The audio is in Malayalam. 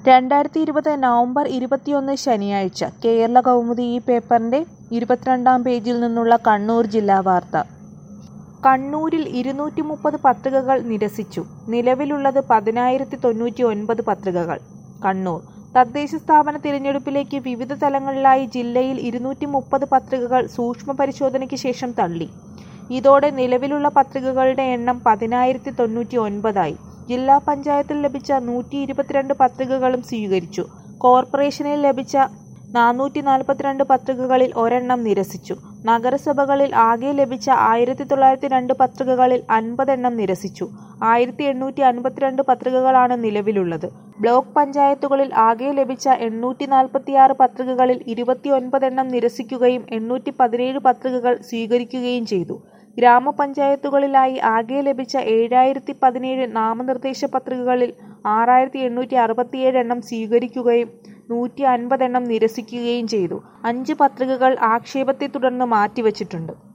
രണ്ടായിരത്തി ഇരുപത് നവംബർ ഇരുപത്തിയൊന്ന് ശനിയാഴ്ച കേരള കൗമുദി ഈ പേപ്പറിന്റെ ഇരുപത്തിരണ്ടാം പേജിൽ നിന്നുള്ള കണ്ണൂർ ജില്ലാ വാർത്ത കണ്ണൂരിൽ ഇരുന്നൂറ്റി മുപ്പത് പത്രികകൾ നിരസിച്ചു നിലവിലുള്ളത് പതിനായിരത്തി തൊണ്ണൂറ്റി ഒൻപത് പത്രികകൾ കണ്ണൂർ തദ്ദേശ സ്ഥാപന തിരഞ്ഞെടുപ്പിലേക്ക് വിവിധ തലങ്ങളിലായി ജില്ലയിൽ ഇരുന്നൂറ്റി മുപ്പത് പത്രികകൾ സൂക്ഷ്മ പരിശോധനയ്ക്ക് ശേഷം തള്ളി ഇതോടെ നിലവിലുള്ള പത്രികകളുടെ എണ്ണം പതിനായിരത്തി തൊണ്ണൂറ്റി ഒൻപതായി ജില്ലാ പഞ്ചായത്തിൽ ലഭിച്ച നൂറ്റി ഇരുപത്തിരണ്ട് പത്രികകളും സ്വീകരിച്ചു കോർപ്പറേഷനിൽ ലഭിച്ച നാനൂറ്റി നാൽപ്പത്തിരണ്ട് പത്രികകളിൽ ഒരെണ്ണം നിരസിച്ചു നഗരസഭകളിൽ ആകെ ലഭിച്ച ആയിരത്തി തൊള്ളായിരത്തി രണ്ട് പത്രികകളിൽ അൻപതെണ്ണം നിരസിച്ചു ആയിരത്തി എണ്ണൂറ്റി അൻപത്തിരണ്ട് പത്രികകളാണ് നിലവിലുള്ളത് ബ്ലോക്ക് പഞ്ചായത്തുകളിൽ ആകെ ലഭിച്ച എണ്ണൂറ്റി നാൽപ്പത്തിയാറ് പത്രികകളിൽ ഇരുപത്തിയൊൻപതെണ്ണം നിരസിക്കുകയും എണ്ണൂറ്റി പതിനേഴ് പത്രികകൾ സ്വീകരിക്കുകയും ചെയ്തു ഗ്രാമപഞ്ചായത്തുകളിലായി ആകെ ലഭിച്ച ഏഴായിരത്തി പതിനേഴ് നാമനിർദ്ദേശ പത്രികകളിൽ ആറായിരത്തി എണ്ണൂറ്റി അറുപത്തിയേഴ് എണ്ണം സ്വീകരിക്കുകയും നൂറ്റി അൻപതെണ്ണം നിരസിക്കുകയും ചെയ്തു അഞ്ച് പത്രികകൾ ആക്ഷേപത്തെ തുടർന്ന് മാറ്റിവച്ചിട്ടുണ്ട്